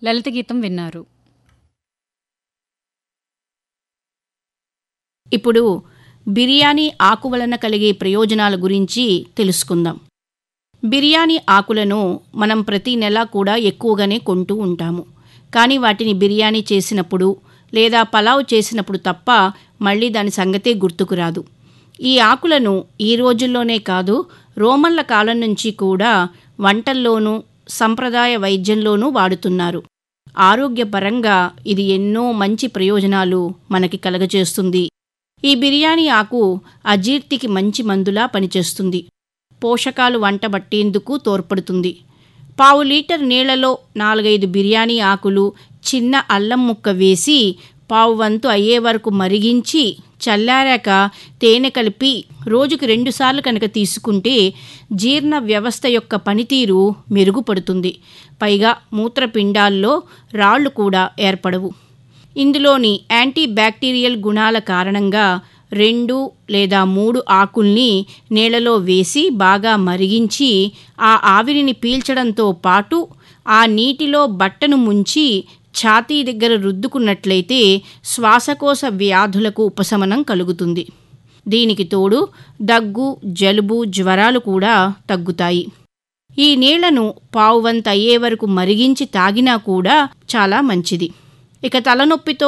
లలిత గీతం విన్నారు ఇప్పుడు బిర్యానీ ఆకు వలన కలిగే ప్రయోజనాల గురించి తెలుసుకుందాం బిర్యానీ ఆకులను మనం ప్రతి నెల కూడా ఎక్కువగానే కొంటూ ఉంటాము కానీ వాటిని బిర్యానీ చేసినప్పుడు లేదా పలావ్ చేసినప్పుడు తప్ప మళ్ళీ దాని సంగతే గుర్తుకు రాదు ఈ ఆకులను ఈ రోజుల్లోనే కాదు రోమన్ల కాలం నుంచి కూడా వంటల్లోనూ సంప్రదాయ వైద్యంలోనూ వాడుతున్నారు ఆరోగ్యపరంగా ఇది ఎన్నో మంచి ప్రయోజనాలు మనకి కలగజేస్తుంది ఈ బిర్యానీ ఆకు అజీర్తికి మంచి మందులా పనిచేస్తుంది పోషకాలు వంట బట్టేందుకు తోడ్పడుతుంది పావు లీటర్ నీళ్లలో నాలుగైదు బిర్యానీ ఆకులు చిన్న అల్లం ముక్క వేసి పావు వంతు అయ్యే వరకు మరిగించి చల్లారాక తేనె కలిపి రోజుకు రెండుసార్లు కనుక తీసుకుంటే జీర్ణ వ్యవస్థ యొక్క పనితీరు మెరుగుపడుతుంది పైగా మూత్రపిండాల్లో రాళ్ళు కూడా ఏర్పడవు ఇందులోని యాంటీ బ్యాక్టీరియల్ గుణాల కారణంగా రెండు లేదా మూడు ఆకుల్ని నీళ్లలో వేసి బాగా మరిగించి ఆ ఆవిరిని పీల్చడంతో పాటు ఆ నీటిలో బట్టను ముంచి ఛాతీ దగ్గర రుద్దుకున్నట్లయితే శ్వాసకోశ వ్యాధులకు ఉపశమనం కలుగుతుంది దీనికి తోడు దగ్గు జలుబు జ్వరాలు కూడా తగ్గుతాయి ఈ నీళ్లను పావువంత అయ్యే వరకు మరిగించి తాగినా కూడా చాలా మంచిది ఇక తలనొప్పితో